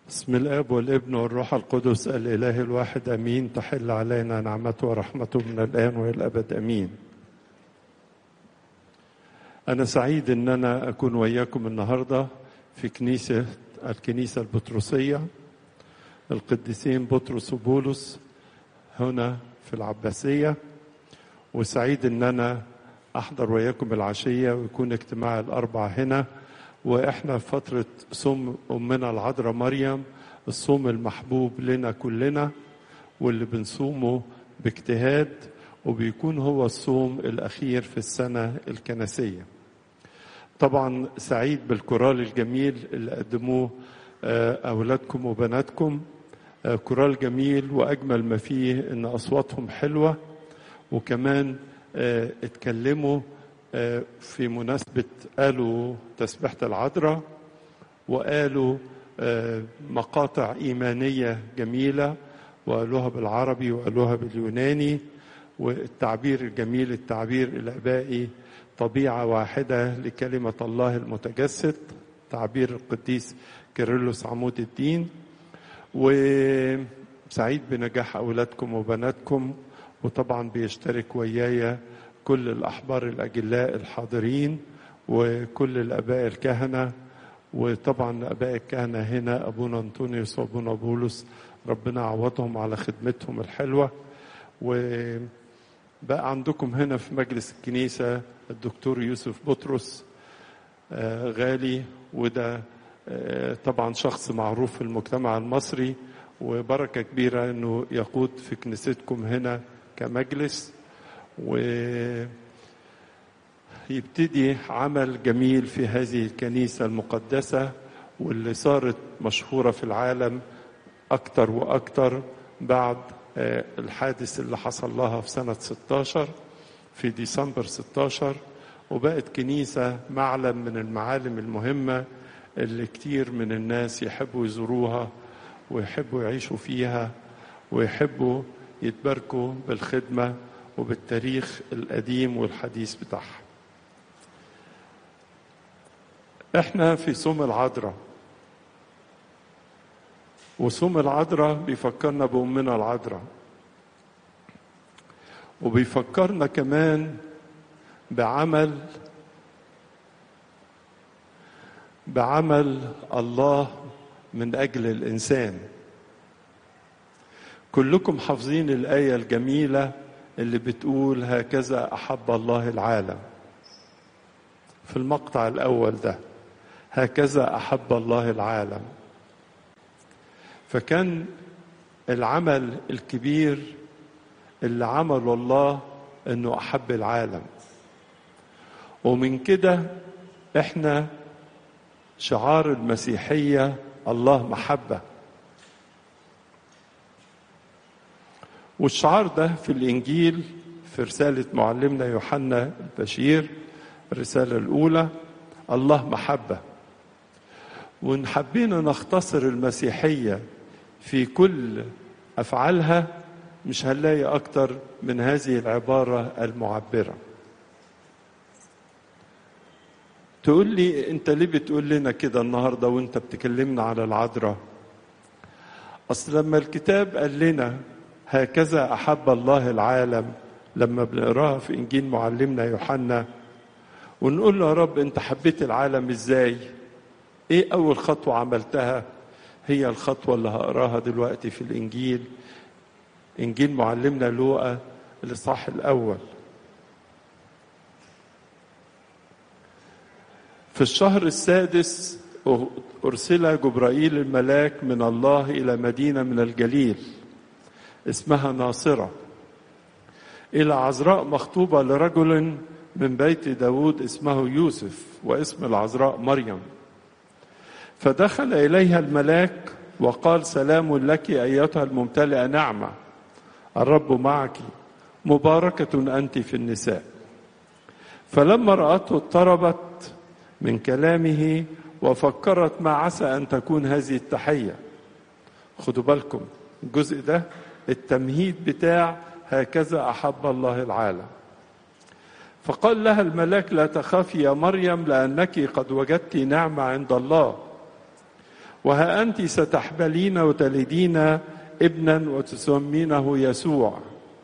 بسم الاب والابن والروح القدس الاله الواحد امين تحل علينا نعمته ورحمته من الان والى الابد امين انا سعيد ان انا اكون وياكم النهارده في كنيسه الكنيسه البطرسيه القديسين بطرس وبولس هنا في العباسيه وسعيد ان انا احضر وياكم العشيه ويكون اجتماع الاربع هنا واحنا في فتره صوم امنا العذراء مريم الصوم المحبوب لنا كلنا واللي بنصومه باجتهاد وبيكون هو الصوم الاخير في السنه الكنسيه طبعا سعيد بالكورال الجميل اللي قدموه اولادكم وبناتكم كورال جميل واجمل ما فيه ان اصواتهم حلوه وكمان اتكلموا في مناسبة قالوا تسبحة العذراء وقالوا مقاطع إيمانية جميلة وقالوها بالعربي وقالوها باليوناني والتعبير الجميل التعبير الآبائي طبيعة واحدة لكلمة الله المتجسد تعبير القديس كيرلس عمود الدين وسعيد بنجاح أولادكم وبناتكم وطبعا بيشترك ويايا كل الأحبار الأجلاء الحاضرين وكل الآباء الكهنة وطبعا آباء الكهنة هنا أبونا أنطونيوس وأبونا بولس ربنا يعوضهم على خدمتهم الحلوة وبقى عندكم هنا في مجلس الكنيسة الدكتور يوسف بطرس غالي وده طبعا شخص معروف في المجتمع المصري وبركة كبيرة أنه يقود في كنيستكم هنا كمجلس ويبتدي عمل جميل في هذه الكنيسة المقدسة واللي صارت مشهورة في العالم أكتر وأكتر بعد الحادث اللي حصل لها في سنة 16 في ديسمبر 16 وبقت كنيسة معلم من المعالم المهمة اللي كتير من الناس يحبوا يزوروها ويحبوا يعيشوا فيها ويحبوا يتباركوا بالخدمه وبالتاريخ القديم والحديث بتاعها احنا في صوم العذراء وصوم العذراء بيفكرنا بأمنا العذراء وبيفكرنا كمان بعمل بعمل الله من أجل الإنسان كلكم حافظين الآية الجميلة اللي بتقول هكذا احب الله العالم في المقطع الاول ده هكذا احب الله العالم فكان العمل الكبير اللي عمله الله انه احب العالم ومن كده احنا شعار المسيحيه الله محبه والشعار ده في الإنجيل في رسالة معلمنا يوحنا البشير الرسالة الأولى الله محبة وإن حبينا نختصر المسيحية في كل أفعالها مش هنلاقي أكتر من هذه العبارة المعبرة تقول لي أنت ليه بتقول لنا كده النهاردة وأنت بتكلمنا على العذراء أصل لما الكتاب قال لنا هكذا احب الله العالم لما بنقراها في انجيل معلمنا يوحنا ونقول له يا رب انت حبيت العالم ازاي ايه اول خطوه عملتها هي الخطوه اللي هقراها دلوقتي في الانجيل انجيل معلمنا لوقا الاصحاح الاول في الشهر السادس ارسل جبرائيل الملاك من الله الى مدينه من الجليل اسمها ناصرة إلى عذراء مخطوبة لرجل من بيت داود اسمه يوسف واسم العذراء مريم فدخل إليها الملاك وقال سلام لك أيتها الممتلئة نعمة الرب معك مباركة أنت في النساء فلما رأته اضطربت من كلامه وفكرت ما عسى أن تكون هذه التحية خدوا بالكم الجزء ده التمهيد بتاع هكذا احب الله العالم فقال لها الملاك لا تخافي يا مريم لانك قد وجدت نعمه عند الله وها أنت ستحبلين وتلدين ابنا وتسمينه يسوع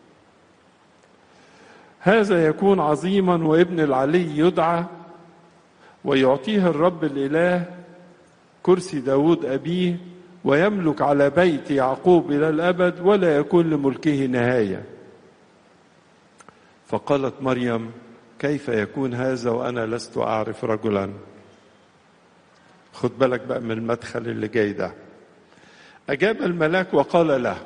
هذا يكون عظيما وابن العلي يدعى ويعطيه الرب الإله كرسي داود أبيه ويملك على بيت يعقوب إلى الأبد ولا يكون لملكه نهاية فقالت مريم كيف يكون هذا وأنا لست أعرف رجلا خد بالك بقى من المدخل اللي جاي ده أجاب الملاك وقال له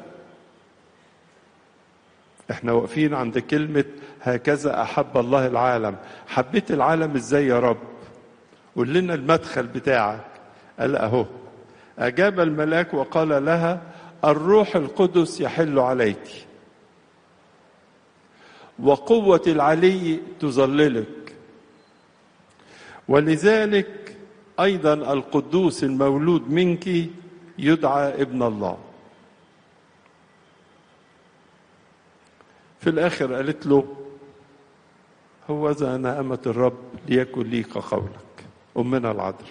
احنا واقفين عند كلمة هكذا أحب الله العالم حبيت العالم ازاي يا رب قول لنا المدخل بتاعك قال أهو أجاب الملاك وقال لها الروح القدس يحل عليك وقوة العلي تظللك ولذلك أيضا القدوس المولود منك يدعى ابن الله في الآخر قالت له هو ذا أنا أمة الرب ليكن لي كقولك أمنا العذراء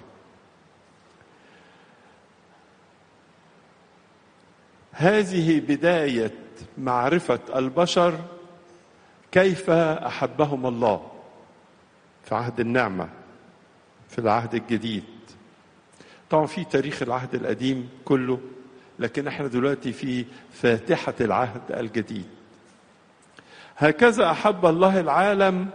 هذه بداية معرفة البشر كيف أحبهم الله في عهد النعمة في العهد الجديد طبعا في تاريخ العهد القديم كله لكن احنا دلوقتي في فاتحة العهد الجديد هكذا أحب الله العالم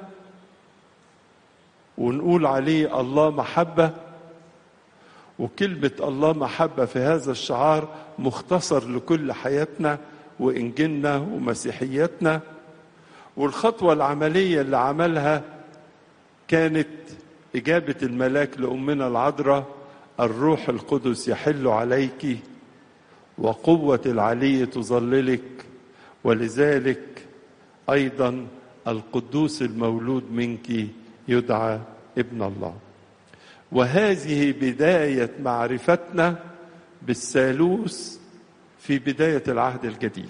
ونقول عليه الله محبة وكلمة الله محبة في هذا الشعار مختصر لكل حياتنا وإنجيلنا ومسيحيتنا والخطوة العملية اللي عملها كانت إجابة الملاك لأمنا العذراء الروح القدس يحل عليك وقوة العلي تظللك ولذلك أيضا القدوس المولود منك يدعى ابن الله وهذه بداية معرفتنا بالثالوث في بداية العهد الجديد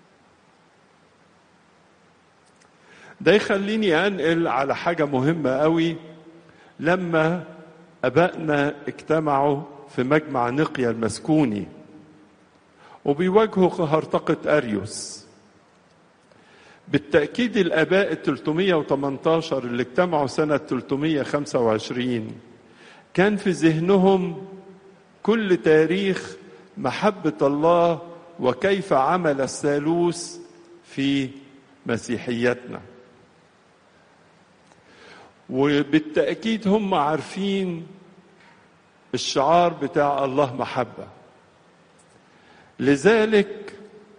ده يخليني أنقل على حاجة مهمة قوي لما أبائنا اجتمعوا في مجمع نقيا المسكوني وبيواجهوا هرطقة أريوس بالتأكيد الآباء ال 318 اللي اجتمعوا سنة 325 كان في ذهنهم كل تاريخ محبة الله وكيف عمل الثالوث في مسيحيتنا وبالتأكيد هم عارفين الشعار بتاع الله محبة لذلك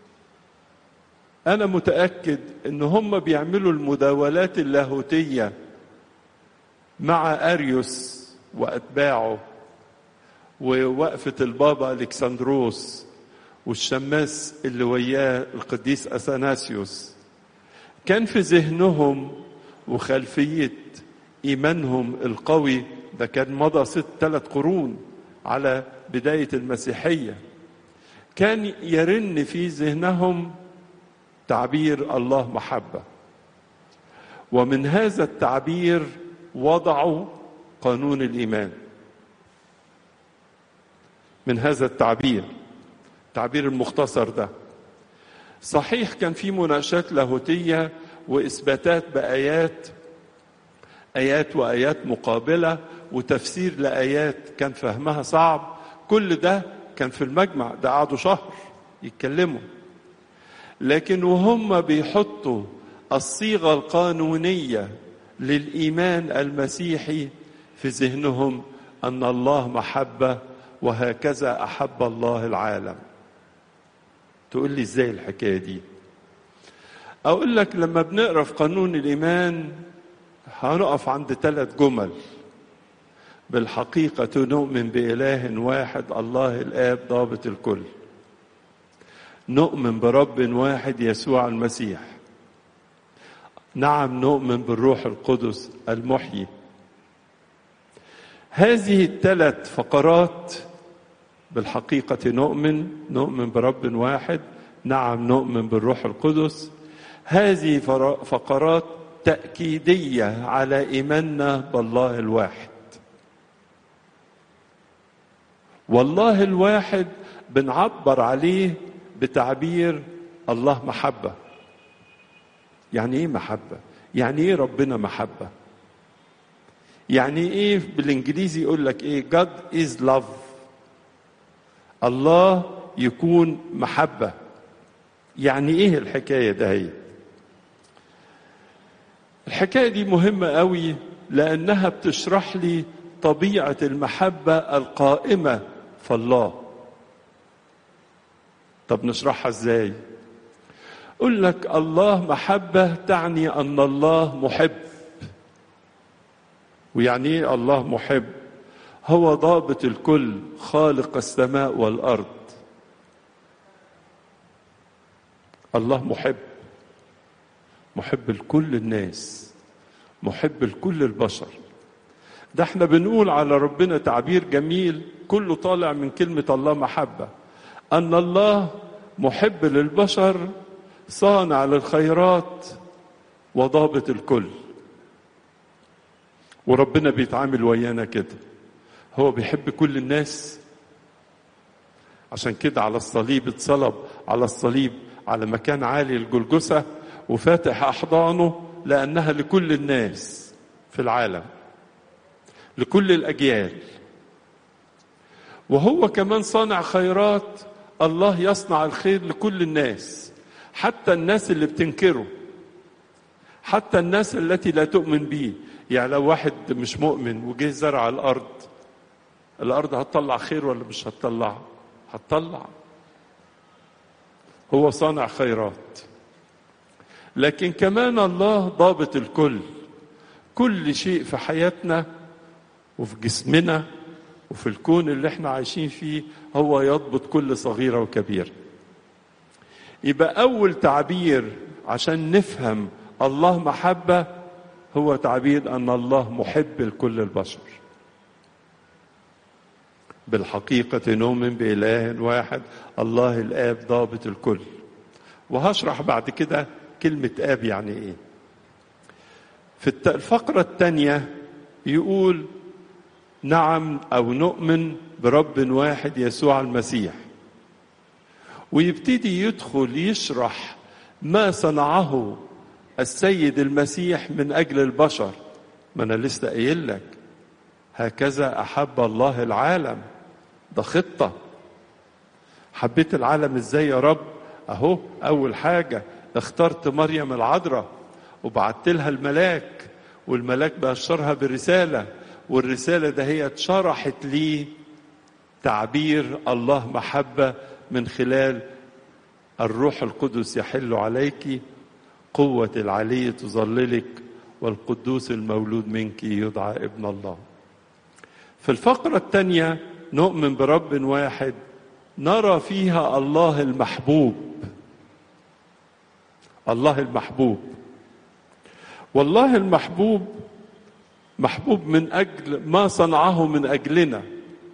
أنا متأكد إن هم بيعملوا المداولات اللاهوتية مع أريوس وأتباعه ووقفة البابا ألكسندروس والشماس اللي وياه القديس أثناسيوس كان في ذهنهم وخلفية إيمانهم القوي ده كان مضى ست ثلاث قرون على بداية المسيحية كان يرن في ذهنهم تعبير الله محبة ومن هذا التعبير وضعوا قانون الإيمان من هذا التعبير التعبير المختصر ده صحيح كان في مناقشات لاهوتية وإثباتات بآيات آيات وآيات مقابلة وتفسير لآيات كان فهمها صعب كل ده كان في المجمع ده قعدوا شهر يتكلموا لكن وهم بيحطوا الصيغة القانونية للإيمان المسيحي في ذهنهم أن الله محبة وهكذا أحب الله العالم تقول لي إزاي الحكاية دي أقول لك لما بنقرأ في قانون الإيمان هنقف عند ثلاث جمل بالحقيقة نؤمن بإله واحد الله الآب ضابط الكل نؤمن برب واحد يسوع المسيح نعم نؤمن بالروح القدس المحيي هذه الثلاث فقرات بالحقيقة نؤمن نؤمن برب واحد نعم نؤمن بالروح القدس هذه فقرات تأكيدية على إيماننا بالله الواحد والله الواحد بنعبر عليه بتعبير الله محبة يعني ايه محبة يعني ايه ربنا محبة يعني ايه بالانجليزي يقول لك ايه God is love الله يكون محبة يعني ايه الحكاية ده هي الحكاية دي مهمة قوي لأنها بتشرح لي طبيعة المحبة القائمة في الله طب نشرحها ازاي اقول لك الله محبة تعني ان الله محب ويعني ايه الله محب هو ضابط الكل خالق السماء والارض الله محب محب لكل الناس محب لكل البشر ده احنا بنقول على ربنا تعبير جميل كله طالع من كلمة الله محبة أن الله محب للبشر صانع للخيرات وضابط الكل وربنا بيتعامل ويانا كده هو بيحب كل الناس عشان كده على الصليب اتصلب على الصليب على مكان عالي الجلجسة وفاتح أحضانه لأنها لكل الناس في العالم لكل الأجيال وهو كمان صانع خيرات الله يصنع الخير لكل الناس حتى الناس اللي بتنكره حتى الناس التي لا تؤمن به يعني لو واحد مش مؤمن وجه زرع الارض الارض هتطلع خير ولا مش هتطلع هتطلع هو صانع خيرات لكن كمان الله ضابط الكل كل شيء في حياتنا وفي جسمنا وفي الكون اللي احنا عايشين فيه هو يضبط كل صغيره وكبيره يبقى اول تعبير عشان نفهم الله محبه هو تعبير ان الله محب لكل البشر بالحقيقه نؤمن باله واحد الله الاب ضابط الكل وهشرح بعد كده كلمه اب يعني ايه في الفقره الثانيه يقول نعم او نؤمن برب واحد يسوع المسيح ويبتدي يدخل يشرح ما صنعه السيد المسيح من اجل البشر ما انا لسه قايل لك هكذا احب الله العالم ده خطه حبيت العالم ازاي يا رب اهو اول حاجه اخترت مريم العذراء وبعت لها الملاك والملاك بشرها برساله والرساله ده هي اتشرحت لي تعبير الله محبه من خلال الروح القدس يحل عليك قوه العلي تظللك والقدوس المولود منك يدعى ابن الله في الفقره الثانيه نؤمن برب واحد نرى فيها الله المحبوب الله المحبوب والله المحبوب محبوب من اجل ما صنعه من اجلنا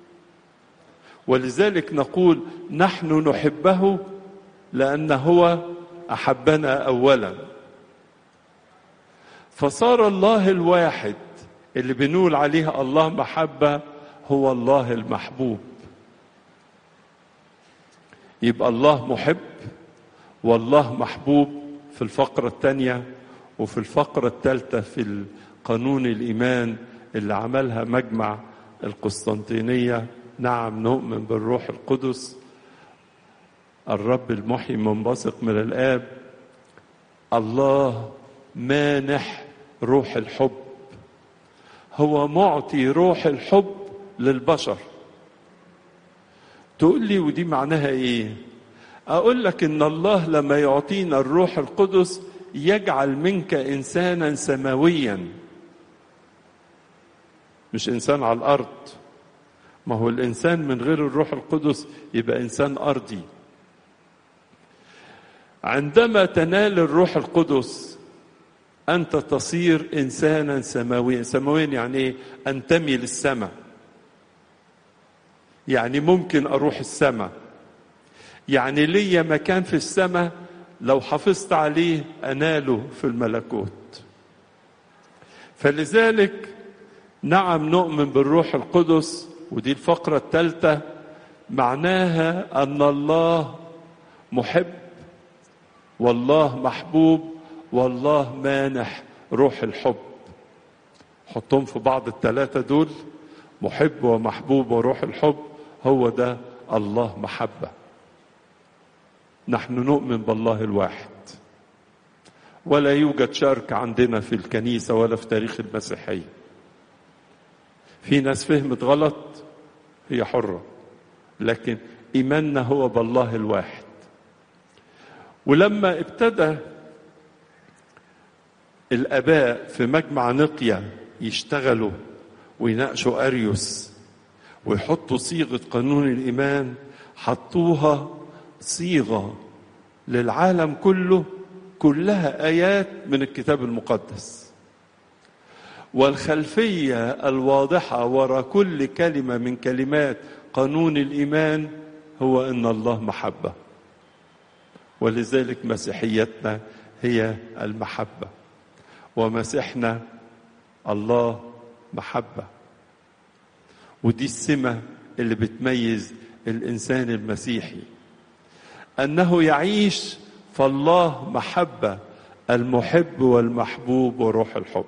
ولذلك نقول نحن نحبه لان هو احبنا اولا فصار الله الواحد اللي بنقول عليه الله محبه هو الله المحبوب يبقى الله محب والله محبوب في الفقره الثانيه وفي الفقره الثالثه في قانون الايمان اللي عملها مجمع القسطنطينيه نعم نؤمن بالروح القدس الرب المحيي منبثق من الاب الله مانح روح الحب هو معطي روح الحب للبشر تقول لي ودي معناها ايه اقول لك ان الله لما يعطينا الروح القدس يجعل منك انسانا سماويا مش انسان على الارض ما هو الانسان من غير الروح القدس يبقى انسان ارضي عندما تنال الروح القدس انت تصير انسانا سماويا سماويا يعني ايه انتمي للسماء يعني ممكن اروح السماء يعني ليا مكان في السماء لو حافظت عليه اناله في الملكوت فلذلك نعم نؤمن بالروح القدس ودي الفقرة الثالثة معناها ان الله محب والله محبوب والله مانح روح الحب حطهم في بعض الثلاثة دول محب ومحبوب وروح الحب هو ده الله محبة نحن نؤمن بالله الواحد ولا يوجد شرك عندنا في الكنيسة ولا في تاريخ المسيحية في ناس فهمت غلط هي حرة لكن إيماننا هو بالله الواحد ولما ابتدى الآباء في مجمع نقيا يشتغلوا ويناقشوا أريوس ويحطوا صيغة قانون الإيمان حطوها صيغة للعالم كله كلها آيات من الكتاب المقدس والخلفية الواضحة وراء كل كلمة من كلمات قانون الإيمان هو أن الله محبة ولذلك مسيحيتنا هي المحبة ومسيحنا الله محبة ودي السمة اللي بتميز الإنسان المسيحي أنه يعيش فالله محبة المحب والمحبوب وروح الحب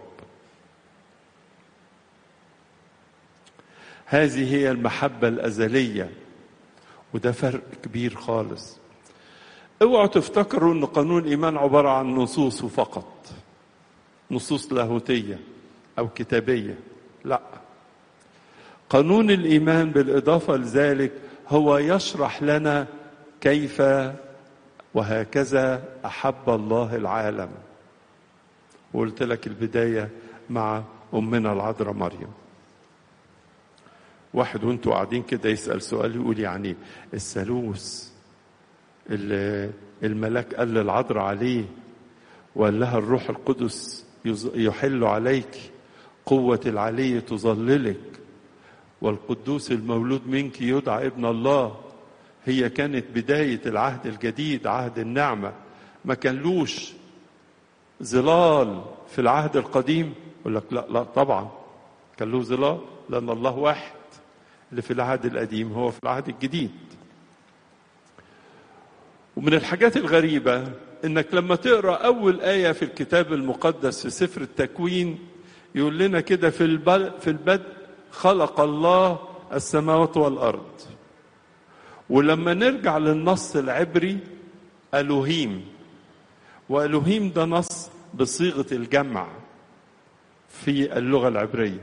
هذه هي المحبة الأزلية وده فرق كبير خالص اوعوا تفتكروا ان قانون الايمان عباره عن نصوص فقط نصوص لاهوتيه او كتابيه لا قانون الايمان بالاضافه لذلك هو يشرح لنا كيف وهكذا احب الله العالم وقلت لك البدايه مع امنا العذراء مريم واحد وانتوا قاعدين كده يسال سؤال يقول يعني الثالوث اللي الملاك قال للعذراء عليه وقال لها الروح القدس يحل عليك قوة العلي تظللك والقدوس المولود منك يدعى ابن الله هي كانت بداية العهد الجديد عهد النعمة ما كانلوش ظلال في العهد القديم يقول لك لا لا طبعا كان له ظلال لأن الله واحد اللي في العهد القديم هو في العهد الجديد ومن الحاجات الغريبة انك لما تقرا اول ايه في الكتاب المقدس في سفر التكوين يقول لنا كده في البدء في البدء خلق الله السماوات والارض ولما نرجع للنص العبري الوهيم والوهيم ده نص بصيغه الجمع في اللغه العبريه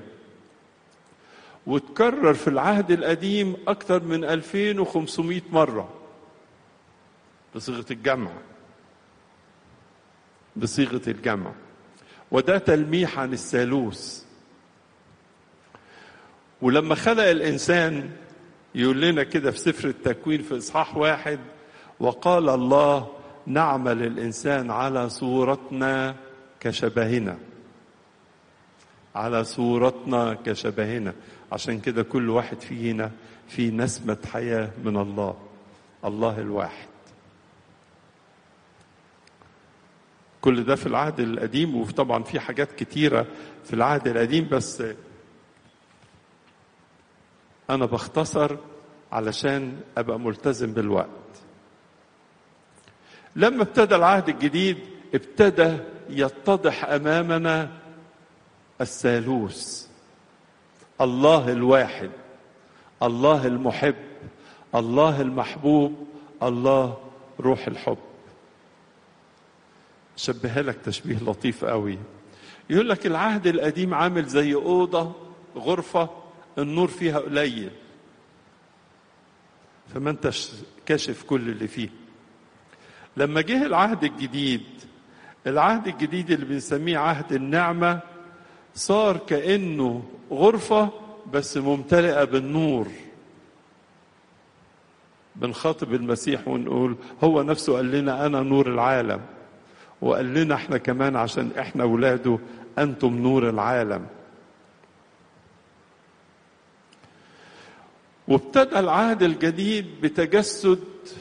وتكرر في العهد القديم اكثر من 2500 مره بصيغه الجمع بصيغه الجمع وده تلميح عن الثالوث ولما خلق الانسان يقول لنا كده في سفر التكوين في اصحاح واحد وقال الله نعمل الانسان على صورتنا كشبهنا على صورتنا كشبهنا عشان كده كل واحد فينا في نسمة حياة من الله الله الواحد كل ده في العهد القديم وطبعا في حاجات كتيرة في العهد القديم بس أنا بختصر علشان أبقى ملتزم بالوقت لما ابتدى العهد الجديد ابتدى يتضح أمامنا الثالوث الله الواحد الله المحب الله المحبوب الله روح الحب شبهها لك تشبيه لطيف قوي يقول لك العهد القديم عامل زي أوضة غرفة النور فيها قليل فما انتش كاشف كل اللي فيه لما جه العهد الجديد العهد الجديد اللي بنسميه عهد النعمة صار كأنه غرفة بس ممتلئة بالنور بنخاطب المسيح ونقول هو نفسه قال لنا أنا نور العالم وقال لنا احنا كمان عشان احنا اولاده انتم نور العالم وابتدى العهد الجديد بتجسد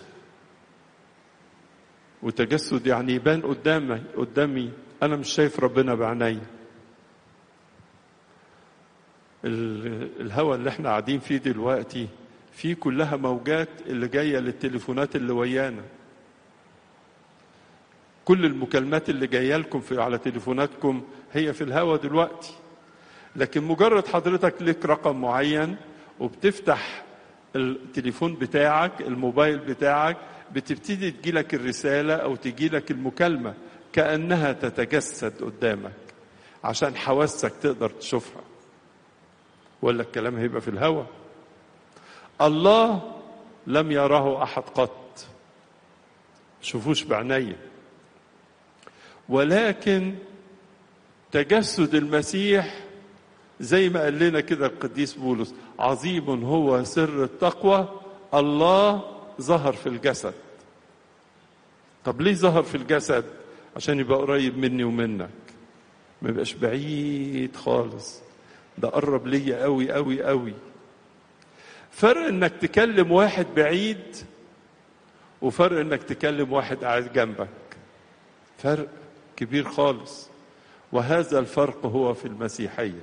وتجسد يعني يبان قدامي قدامي انا مش شايف ربنا بعيني الهواء اللي احنا قاعدين فيه دلوقتي في كلها موجات اللي جايه للتليفونات اللي ويانا كل المكالمات اللي جايه لكم في على تليفوناتكم هي في الهوا دلوقتي لكن مجرد حضرتك لك رقم معين وبتفتح التليفون بتاعك الموبايل بتاعك بتبتدي تجيلك الرسالة أو تجيلك المكالمة كأنها تتجسد قدامك عشان حواسك تقدر تشوفها ولا الكلام هيبقى في الهوا الله لم يره أحد قط شوفوش بعينيه ولكن تجسد المسيح زي ما قال لنا كده القديس بولس عظيم هو سر التقوى الله ظهر في الجسد طب ليه ظهر في الجسد عشان يبقى قريب مني ومنك ما يبقاش بعيد خالص ده قرب ليا قوي قوي قوي فرق انك تكلم واحد بعيد وفرق انك تكلم واحد قاعد جنبك فرق كبير خالص وهذا الفرق هو في المسيحيه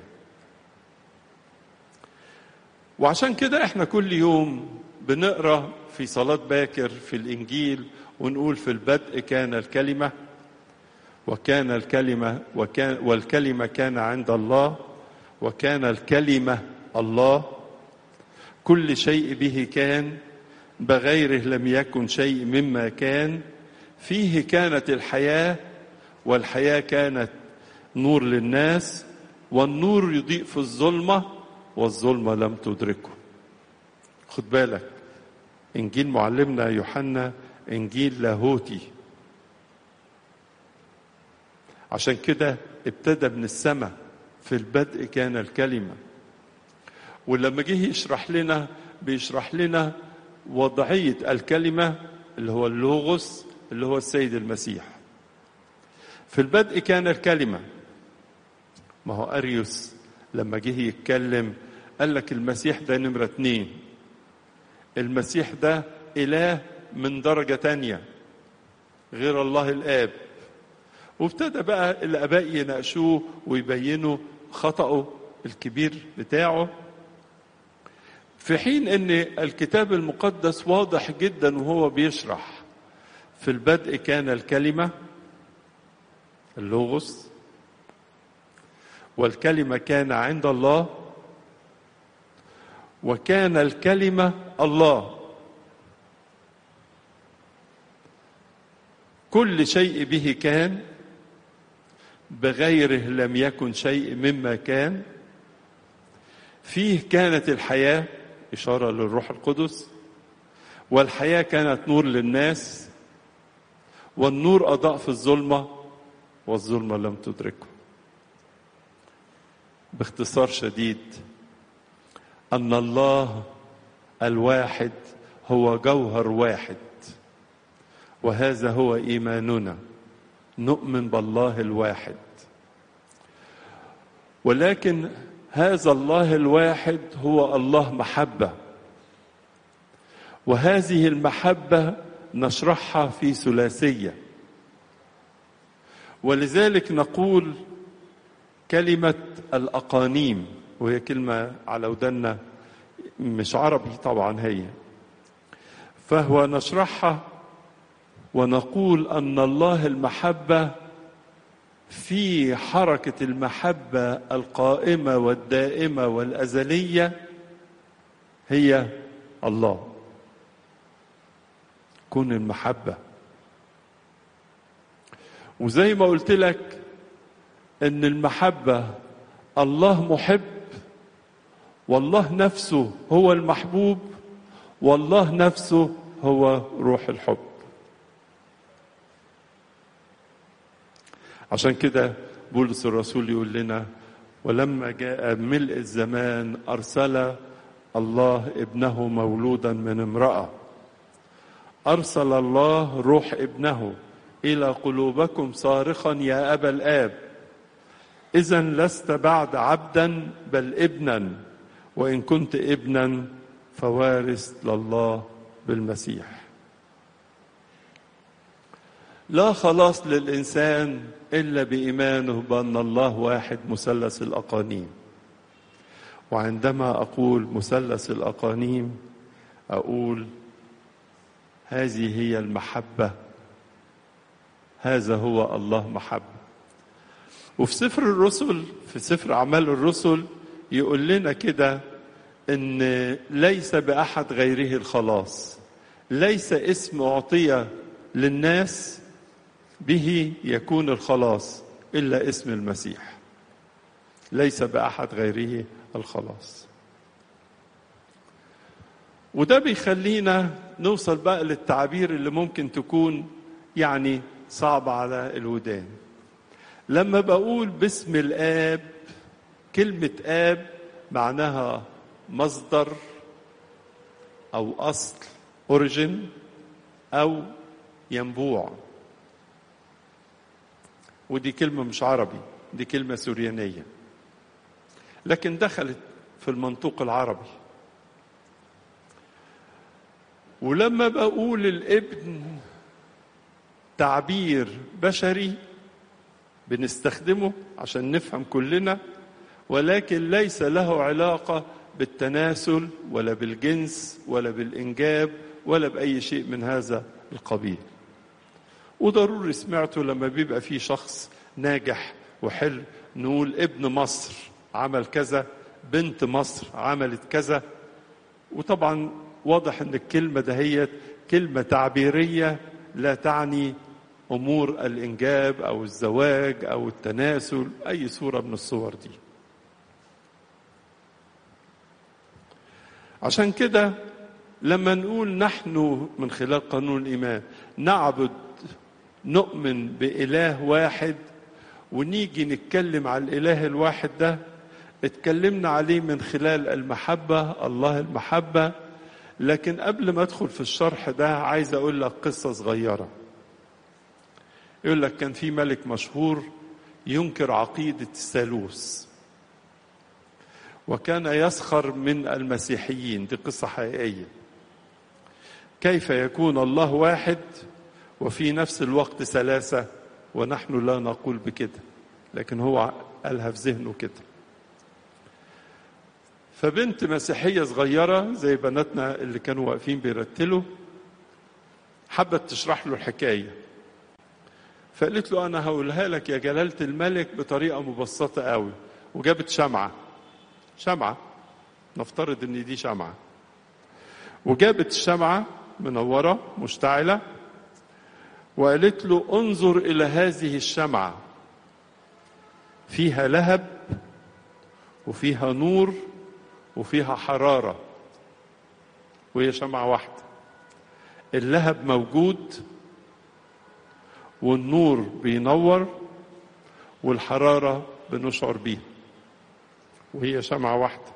وعشان كده احنا كل يوم بنقرا في صلاه باكر في الانجيل ونقول في البدء كان الكلمه وكان الكلمه وكان والكلمه كان عند الله وكان الكلمه الله كل شيء به كان بغيره لم يكن شيء مما كان فيه كانت الحياه والحياه كانت نور للناس والنور يضيء في الظلمه والظلمه لم تدركه خد بالك انجيل معلمنا يوحنا انجيل لاهوتي عشان كده ابتدى من السماء في البدء كان الكلمه ولما جه يشرح لنا بيشرح لنا وضعيه الكلمه اللي هو اللوغوس اللي هو السيد المسيح في البدء كان الكلمه ما هو اريوس لما جه يتكلم قال لك المسيح ده نمرة اتنين المسيح ده إله من درجة تانية غير الله الآب وابتدى بقى الآباء يناقشوه ويبينوا خطأه الكبير بتاعه في حين ان الكتاب المقدس واضح جدا وهو بيشرح في البدء كان الكلمة اللوغوس والكلمة كان عند الله وكان الكلمة الله كل شيء به كان بغيره لم يكن شيء مما كان فيه كانت الحياة إشارة للروح القدس والحياة كانت نور للناس والنور أضاء في الظلمة والظلمة لم تدركه باختصار شديد ان الله الواحد هو جوهر واحد وهذا هو ايماننا نؤمن بالله الواحد ولكن هذا الله الواحد هو الله محبه وهذه المحبه نشرحها في ثلاثيه ولذلك نقول كلمة الأقانيم وهي كلمة على ودنا مش عربي طبعا هي فهو نشرحها ونقول أن الله المحبة في حركة المحبة القائمة والدائمة والأزلية هي الله كون المحبة وزي ما قلت لك ان المحبه الله محب والله نفسه هو المحبوب والله نفسه هو روح الحب عشان كده بولس الرسول يقول لنا ولما جاء ملء الزمان ارسل الله ابنه مولودا من امراه ارسل الله روح ابنه الى قلوبكم صارخا يا ابا الاب اذا لست بعد عبدا بل ابنا وان كنت ابنا فوارث لله بالمسيح لا خلاص للانسان الا بايمانه بان الله واحد مثلث الاقانيم وعندما اقول مثلث الاقانيم أقول هذه هي المحبة هذا هو الله محبة وفي سفر الرسل في سفر أعمال الرسل يقول لنا كده إن ليس بأحد غيره الخلاص ليس اسم أعطي للناس به يكون الخلاص إلا اسم المسيح ليس بأحد غيره الخلاص وده بيخلينا نوصل بقى للتعابير اللي ممكن تكون يعني صعبة على الودان لما بقول باسم الآب كلمة آب معناها مصدر أو أصل أوريجين أو ينبوع ودي كلمة مش عربي دي كلمة سوريانية لكن دخلت في المنطوق العربي ولما بقول الابن تعبير بشري بنستخدمه عشان نفهم كلنا ولكن ليس له علاقة بالتناسل ولا بالجنس ولا بالإنجاب ولا بأي شيء من هذا القبيل وضروري سمعته لما بيبقى في شخص ناجح وحلو نقول ابن مصر عمل كذا بنت مصر عملت كذا وطبعا واضح ان الكلمه دهيت كلمه تعبيريه لا تعني امور الانجاب او الزواج او التناسل اي صوره من الصور دي عشان كده لما نقول نحن من خلال قانون الايمان نعبد نؤمن باله واحد ونيجي نتكلم على الاله الواحد ده اتكلمنا عليه من خلال المحبه الله المحبه لكن قبل ما ادخل في الشرح ده عايز اقول لك قصه صغيره يقول لك كان في ملك مشهور ينكر عقيده الثالوث وكان يسخر من المسيحيين دي قصه حقيقيه كيف يكون الله واحد وفي نفس الوقت ثلاثه ونحن لا نقول بكده لكن هو قالها في ذهنه كده فبنت مسيحية صغيرة زي بناتنا اللي كانوا واقفين بيرتلوا حبت تشرح له الحكاية فقالت له أنا هقولها لك يا جلالة الملك بطريقة مبسطة قوي وجابت شمعة شمعة نفترض إن دي شمعة وجابت الشمعة منورة مشتعلة وقالت له انظر إلى هذه الشمعة فيها لهب وفيها نور وفيها حرارة وهي شمعة واحدة اللهب موجود والنور بينور والحرارة بنشعر بيها وهي شمعة واحدة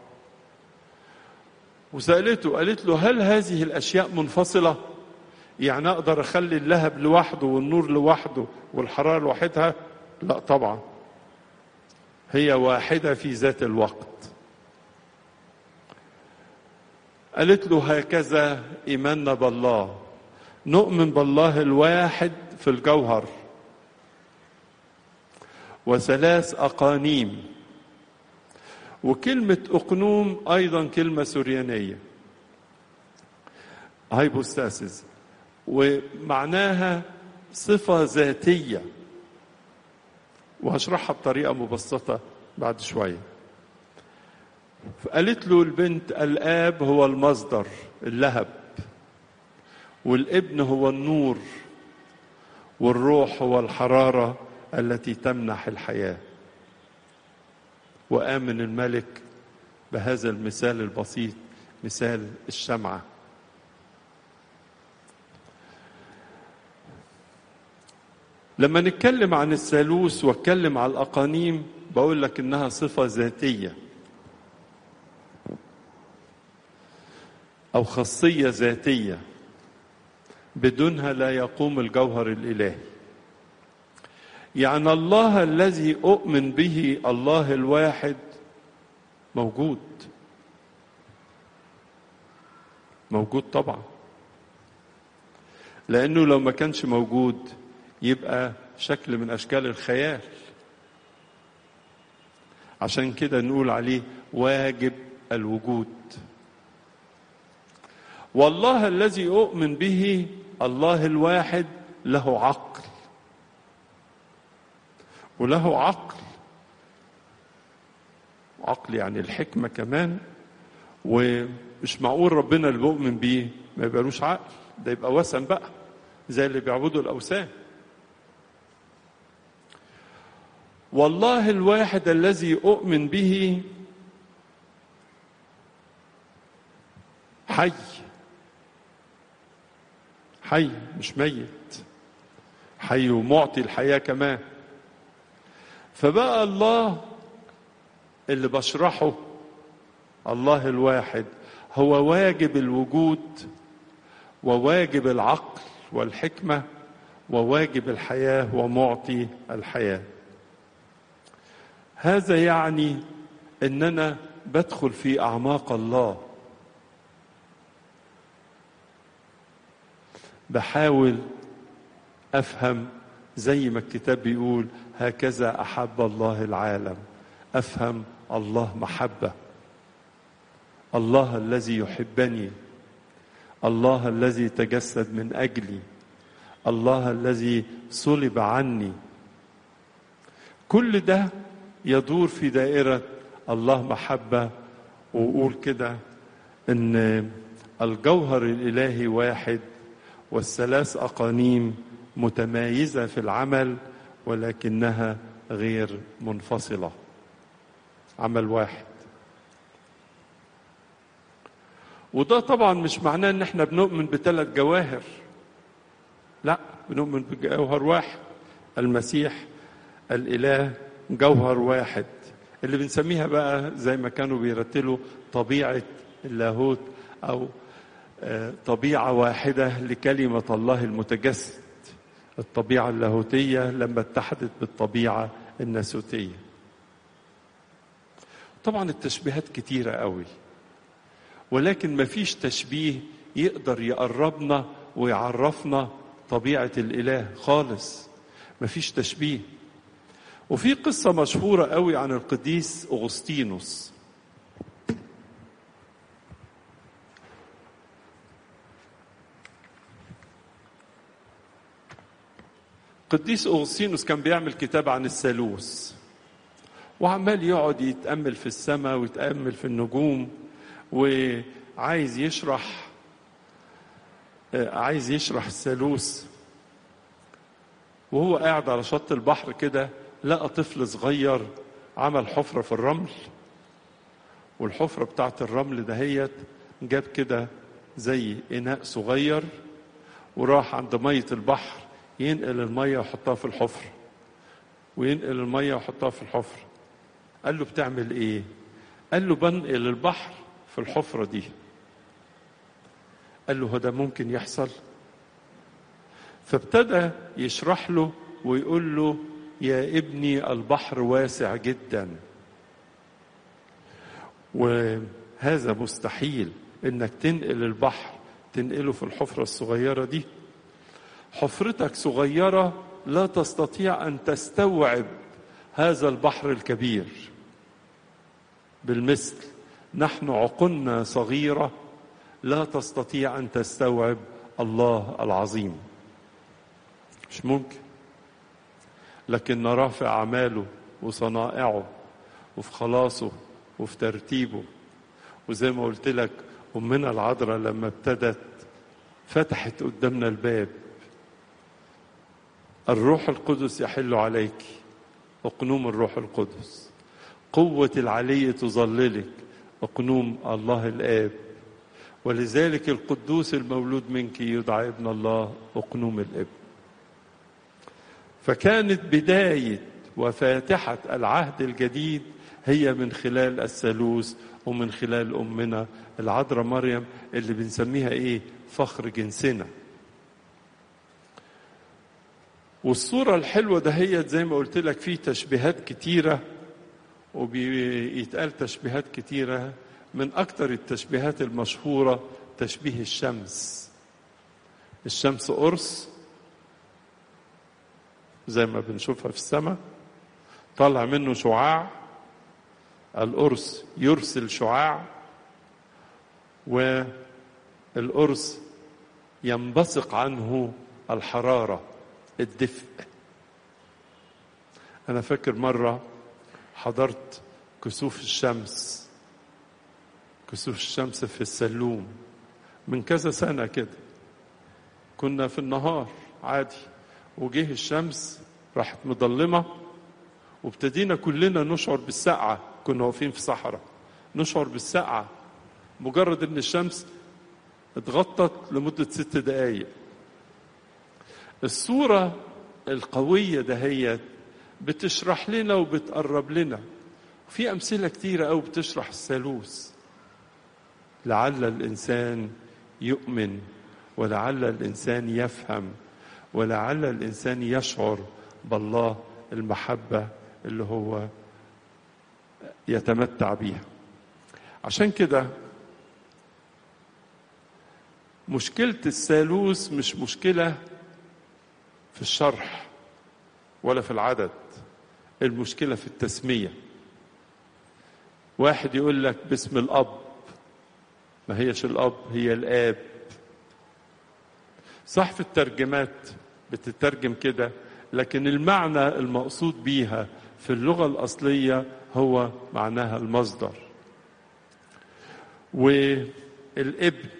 وسألته قالت له هل هذه الأشياء منفصلة يعني أقدر أخلي اللهب لوحده والنور لوحده والحرارة لوحدها لا طبعا هي واحدة في ذات الوقت قالت له هكذا إيماننا بالله نؤمن بالله الواحد في الجوهر وثلاث أقانيم وكلمة أقنوم أيضا كلمة سوريانية هايبوستاسيس ومعناها صفة ذاتية وهشرحها بطريقة مبسطة بعد شوية فقالت له البنت الآب هو المصدر اللهب والابن هو النور والروح هو الحرارة التي تمنح الحياة وآمن الملك بهذا المثال البسيط مثال الشمعة لما نتكلم عن الثالوث واتكلم على الأقانيم بقول لك إنها صفة ذاتية أو خاصية ذاتية بدونها لا يقوم الجوهر الإلهي يعني الله الذي أؤمن به الله الواحد موجود موجود طبعا لأنه لو ما كانش موجود يبقى شكل من أشكال الخيال عشان كده نقول عليه واجب الوجود والله الذي أؤمن به الله الواحد له عقل وله عقل عقل يعني الحكمة كمان ومش معقول ربنا اللي بؤمن بيه ما يبقالوش عقل ده يبقى وثن بقى زي اللي بيعبدوا الأوثان والله الواحد الذي أؤمن به حي حي مش ميت حي ومعطي الحياة كمان فبقى الله اللي بشرحه الله الواحد هو واجب الوجود وواجب العقل والحكمة وواجب الحياة ومعطي الحياة هذا يعني اننا بدخل في اعماق الله بحاول افهم زي ما الكتاب بيقول هكذا احب الله العالم افهم الله محبه الله الذي يحبني الله الذي تجسد من اجلي الله الذي صلب عني كل ده يدور في دائره الله محبه وقول كده ان الجوهر الالهي واحد والثلاث اقانيم متمايزه في العمل ولكنها غير منفصله عمل واحد وده طبعا مش معناه ان احنا بنؤمن بثلاث جواهر لا بنؤمن بجوهر واحد المسيح الاله جوهر واحد اللي بنسميها بقى زي ما كانوا بيرتلوا طبيعه اللاهوت او طبيعه واحده لكلمه الله المتجسد الطبيعه اللاهوتيه لما اتحدت بالطبيعه الناسوتيه طبعا التشبيهات كتيره قوي ولكن ما فيش تشبيه يقدر يقربنا ويعرفنا طبيعه الاله خالص ما فيش تشبيه وفي قصه مشهوره قوي عن القديس اغسطينوس قديس اغسطينوس كان بيعمل كتاب عن الثالوث وعمال يقعد يتامل في السماء ويتامل في النجوم وعايز يشرح عايز يشرح الثالوث وهو قاعد على شط البحر كده لقى طفل صغير عمل حفرة في الرمل والحفرة بتاعت الرمل دهيت جاب كده زي إناء صغير وراح عند مية البحر ينقل المية ويحطها في الحفرة وينقل المية ويحطها في الحفرة قال له بتعمل ايه قال له بنقل البحر في الحفرة دي قال له هو ده ممكن يحصل فابتدى يشرح له ويقول له يا ابني البحر واسع جدا وهذا مستحيل انك تنقل البحر تنقله في الحفرة الصغيرة دي حفرتك صغيرة لا تستطيع أن تستوعب هذا البحر الكبير بالمثل نحن عقولنا صغيرة لا تستطيع أن تستوعب الله العظيم مش ممكن لكن نراه في أعماله وصنائعه وفي خلاصه وفي ترتيبه وزي ما قلت لك أمنا العذراء لما ابتدت فتحت قدامنا الباب الروح القدس يحل عليك اقنوم الروح القدس قوة العلي تظللك اقنوم الله الآب ولذلك القدوس المولود منك يدعى ابن الله اقنوم الابن فكانت بداية وفاتحة العهد الجديد هي من خلال الثالوث ومن خلال أمنا العذراء مريم اللي بنسميها إيه فخر جنسنا والصورة الحلوة دهيت زي ما قلت لك في تشبيهات كتيرة وبيتقال تشبيهات كتيرة من أكتر التشبيهات المشهورة تشبيه الشمس الشمس قرص زي ما بنشوفها في السماء طالع منه شعاع القرص يرسل شعاع القرص ينبثق عنه الحرارة الدفء أنا فاكر مرة حضرت كسوف الشمس كسوف الشمس في السلوم من كذا سنة كده كنا في النهار عادي وجه الشمس راحت مضلمة وابتدينا كلنا نشعر بالسقعة كنا واقفين في صحراء نشعر بالسقعة مجرد ان الشمس اتغطت لمدة ست دقايق الصورة القوية دهيت بتشرح لنا وبتقرب لنا في أمثلة كتيرة أو بتشرح الثالوث لعل الإنسان يؤمن ولعل الإنسان يفهم ولعل الإنسان يشعر بالله المحبة اللي هو يتمتع بيها عشان كده مشكلة الثالوث مش مشكلة في الشرح ولا في العدد المشكلة في التسمية واحد يقول لك باسم الأب ما هيش الأب هي الآب صح في الترجمات بتترجم كده لكن المعنى المقصود بيها في اللغة الأصلية هو معناها المصدر والابن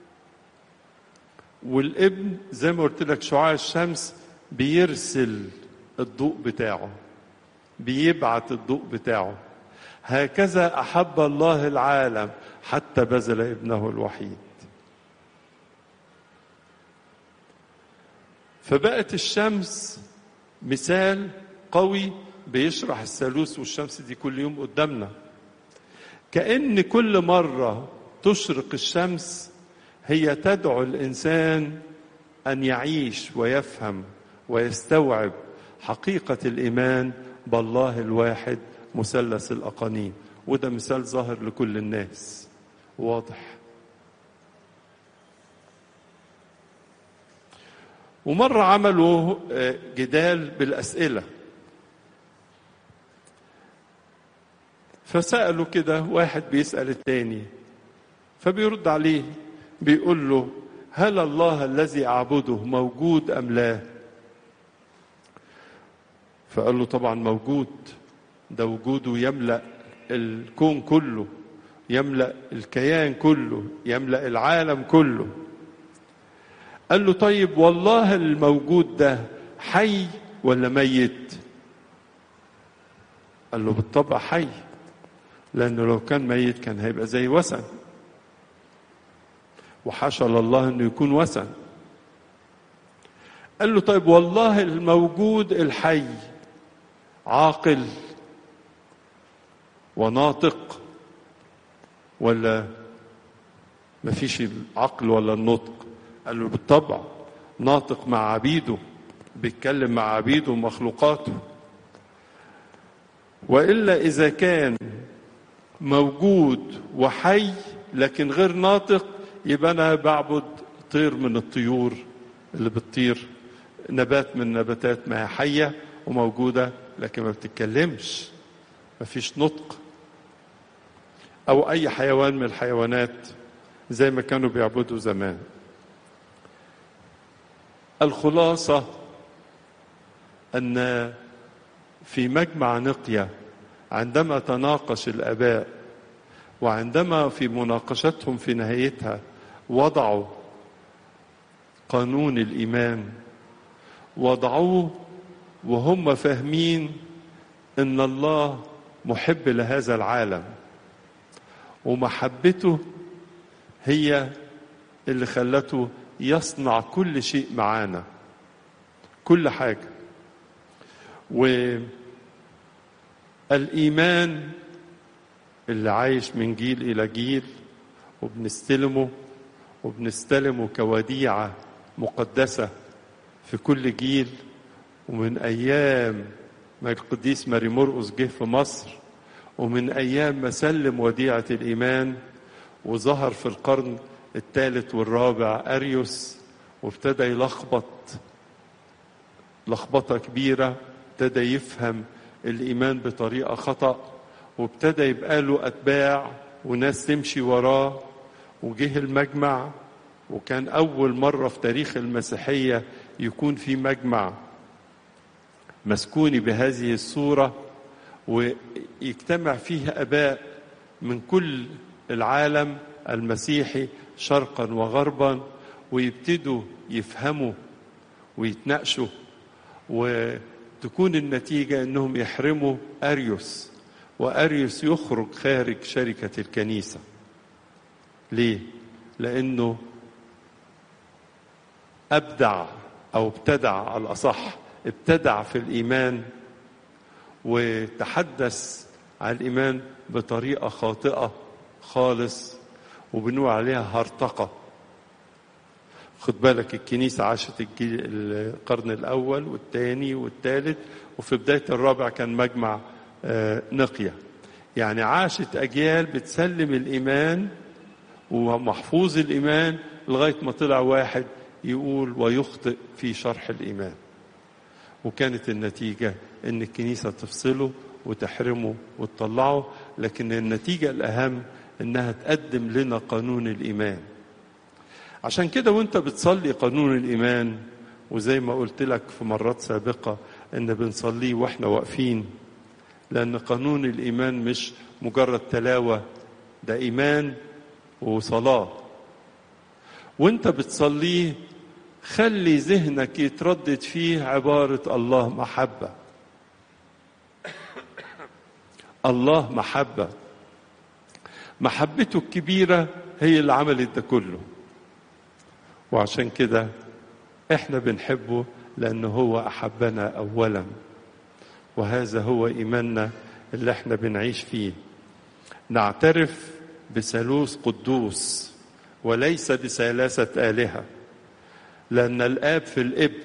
والابن زي ما قلت لك شعاع الشمس بيرسل الضوء بتاعه بيبعت الضوء بتاعه هكذا احب الله العالم حتى بذل ابنه الوحيد فبقت الشمس مثال قوي بيشرح الثالوث والشمس دي كل يوم قدامنا كأن كل مرة تشرق الشمس هي تدعو الإنسان أن يعيش ويفهم ويستوعب حقيقة الإيمان بالله الواحد مثلث الأقانيم وده مثال ظاهر لكل الناس واضح ومرة عملوا جدال بالأسئلة فسألوا كده واحد بيسأل التاني فبيرد عليه بيقول له هل الله الذي أعبده موجود أم لا فقال له طبعا موجود ده وجوده يملأ الكون كله يملأ الكيان كله يملأ العالم كله قال له طيب والله الموجود ده حي ولا ميت قال له بالطبع حي لأنه لو كان ميت كان هيبقى زي وثن وحاشا لله انه يكون وثن قال له طيب والله الموجود الحي عاقل وناطق ولا ما فيش العقل ولا النطق قال له بالطبع ناطق مع عبيده بيتكلم مع عبيده ومخلوقاته والا اذا كان موجود وحي لكن غير ناطق يبقى انا بعبد طير من الطيور اللي بتطير نبات من نباتات ما هي حيه وموجوده لكن ما بتتكلمش ما فيش نطق او اي حيوان من الحيوانات زي ما كانوا بيعبدوا زمان الخلاصه ان في مجمع نقيه عندما تناقش الاباء وعندما في مناقشتهم في نهايتها وضعوا قانون الايمان وضعوه وهم فاهمين ان الله محب لهذا العالم ومحبته هي اللي خلته يصنع كل شيء معانا كل حاجه والايمان اللي عايش من جيل الى جيل وبنستلمه وبنستلمه كوديعه مقدسه في كل جيل ومن ايام ما القديس ماري مرقس جه في مصر ومن ايام ما سلم وديعه الايمان وظهر في القرن الثالث والرابع اريوس وابتدى يلخبط لخبطه كبيره ابتدى يفهم الايمان بطريقه خطأ وابتدى يبقى له اتباع وناس تمشي وراه وجه المجمع وكان أول مرة في تاريخ المسيحية يكون في مجمع مسكوني بهذه الصورة ويجتمع فيه أباء من كل العالم المسيحي شرقا وغربا ويبتدوا يفهموا ويتناقشوا وتكون النتيجة أنهم يحرموا أريوس وأريوس يخرج خارج شركة الكنيسة ليه؟ لأنه أبدع أو ابتدع على الأصح ابتدع في الإيمان وتحدث عن الإيمان بطريقة خاطئة خالص وبنقول عليها هرطقة خد بالك الكنيسة عاشت الجيل القرن الأول والثاني والثالث وفي بداية الرابع كان مجمع نقية يعني عاشت أجيال بتسلم الإيمان ومحفوظ الإيمان لغاية ما طلع واحد يقول ويخطئ في شرح الإيمان وكانت النتيجة إن الكنيسة تفصله وتحرمه وتطلعه لكن النتيجة الأهم إنها تقدم لنا قانون الإيمان عشان كده وانت بتصلي قانون الإيمان وزي ما قلت لك في مرات سابقة إن بنصليه وإحنا واقفين لأن قانون الإيمان مش مجرد تلاوة ده إيمان وصلاة وانت بتصليه خلي ذهنك يتردد فيه عبارة الله محبة الله محبة محبته الكبيرة هي اللي عملت ده كله وعشان كده احنا بنحبه لأنه هو أحبنا أولا وهذا هو إيماننا اللي احنا بنعيش فيه نعترف بثالوث قدوس وليس بثلاثة آلهة لأن الآب في الابن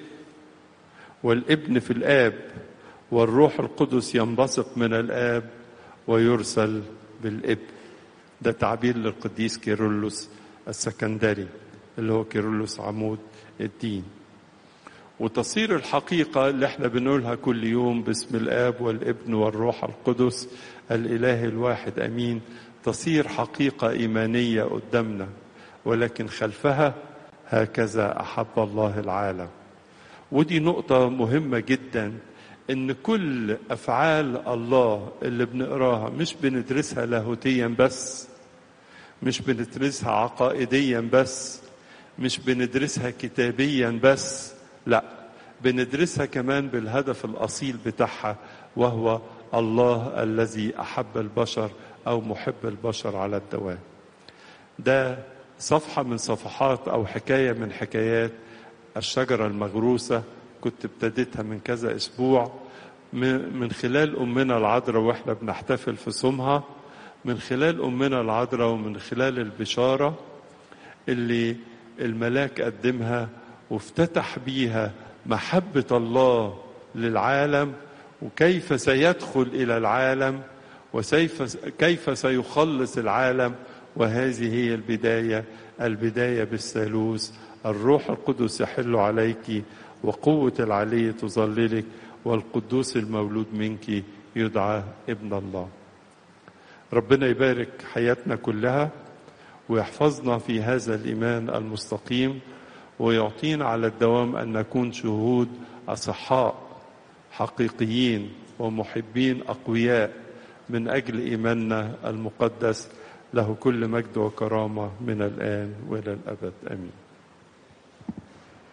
والابن في الآب والروح القدس ينبثق من الآب ويرسل بالابن ده تعبير للقديس كيرلس السكندري اللي هو كيرلس عمود الدين وتصير الحقيقة اللي احنا بنقولها كل يوم باسم الآب والابن والروح القدس الإله الواحد أمين تصير حقيقة إيمانية قدامنا ولكن خلفها هكذا أحب الله العالم ودي نقطة مهمة جدا إن كل أفعال الله اللي بنقراها مش بندرسها لاهوتيا بس مش بندرسها عقائديا بس مش بندرسها كتابيا بس لا بندرسها كمان بالهدف الأصيل بتاعها وهو الله الذي أحب البشر أو محب البشر على الدوام ده صفحة من صفحات أو حكاية من حكايات الشجرة المغروسة كنت ابتديتها من كذا أسبوع من خلال أمنا العذراء وإحنا بنحتفل في صومها من خلال أمنا العذراء ومن خلال البشارة اللي الملاك قدمها وافتتح بيها محبة الله للعالم وكيف سيدخل إلى العالم وكيف كيف سيخلص العالم وهذه هي البداية البداية بالثالوث الروح القدس يحل عليك وقوة العلي تظللك والقدوس المولود منك يدعى ابن الله ربنا يبارك حياتنا كلها ويحفظنا في هذا الإيمان المستقيم ويعطينا على الدوام أن نكون شهود أصحاء حقيقيين ومحبين أقوياء من أجل إيماننا المقدس له كل مجد وكرامة من الآن وإلى الأبد آمين